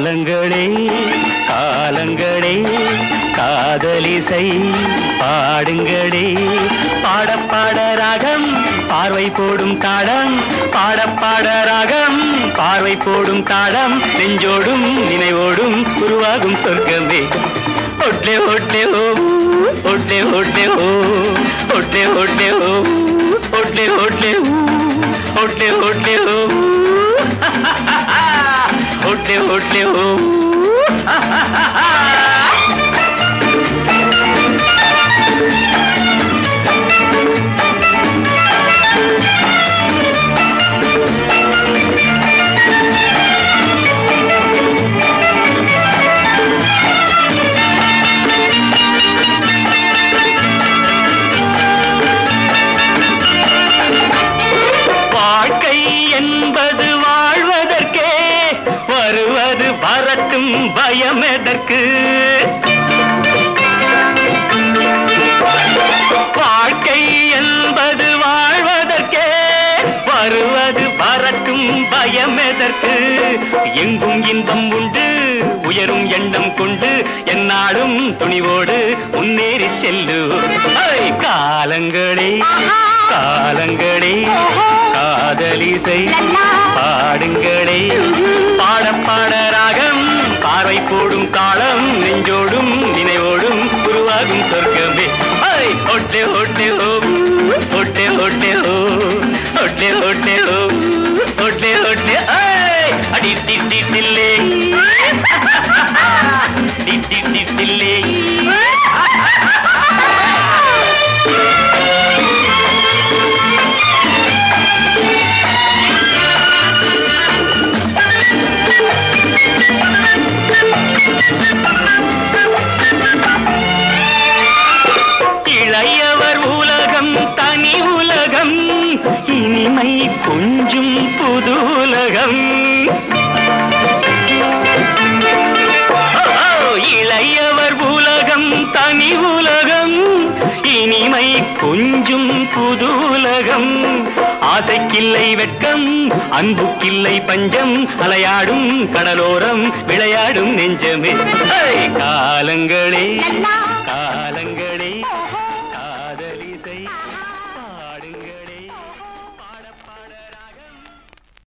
காலங்களே காலங்களே காதலிசை பாடுங்களே பாட பாட ராகம் பார்வை போடும் தாளம் பாட பாட ராகம் பார்வை போடும் தாளம் நெஞ்சோடும் நினைவோடும் உருவாகும் சொர்க்கமே ஒட்லே ஒட்லே ஓ ஒட்லே ஒட்லே ஓ ஒட்லே ஒட்லே ஓ ஒட்லே ஒட்லே ஓ ஒட்லே ஒட்லே ஓ ஒட்லே ஒட்லே ஓ வாழ்க்கை என்பது வாழ்வதற்கே வருவது வரட்டும் பயம் எதற்கு வாழ்க்கை என்பது வாழ்வதற்கே வருவது வரட்டும் பயம் எதற்கு எங்கும் இன்பம் உண்டு உயரும் எண்ணம் கொண்டு என்னாலும் துணிவோடு முன்னேறி செல்லு ஐ, காலங்களே காலங்களே காதலிசை பாடுங்களே பாட பாட ராகம் பார்வை போடும் காலம் நெஞ்சோடும் நினைவோடும் உருவாகும் சொர்க்கமே ஐ, ஒட்டே ஒட்டே ஓ ஒட்டே ஒட்டே ஓ ஒட்டே ஒட்டே ஓ ஒட்டே ஒட்டே ஐ, அடி டி டி டில்லே டி டி டி டில்லே இளையவர் உலகம் தனி உலகம் இனிமை கொஞ்சும் புது உலகம் ஓ, இளையவர் உலகம் தனி உலகம் இனிமை கொஞ்சும் புது உலகம் ஆசைக்கில்லை வெட்கம் அன்புக்கில்லை பஞ்சம் அலையாடும் கடலோரம் விளையாடும் நெஞ்சமே ஐ, காலங்களே லல்லா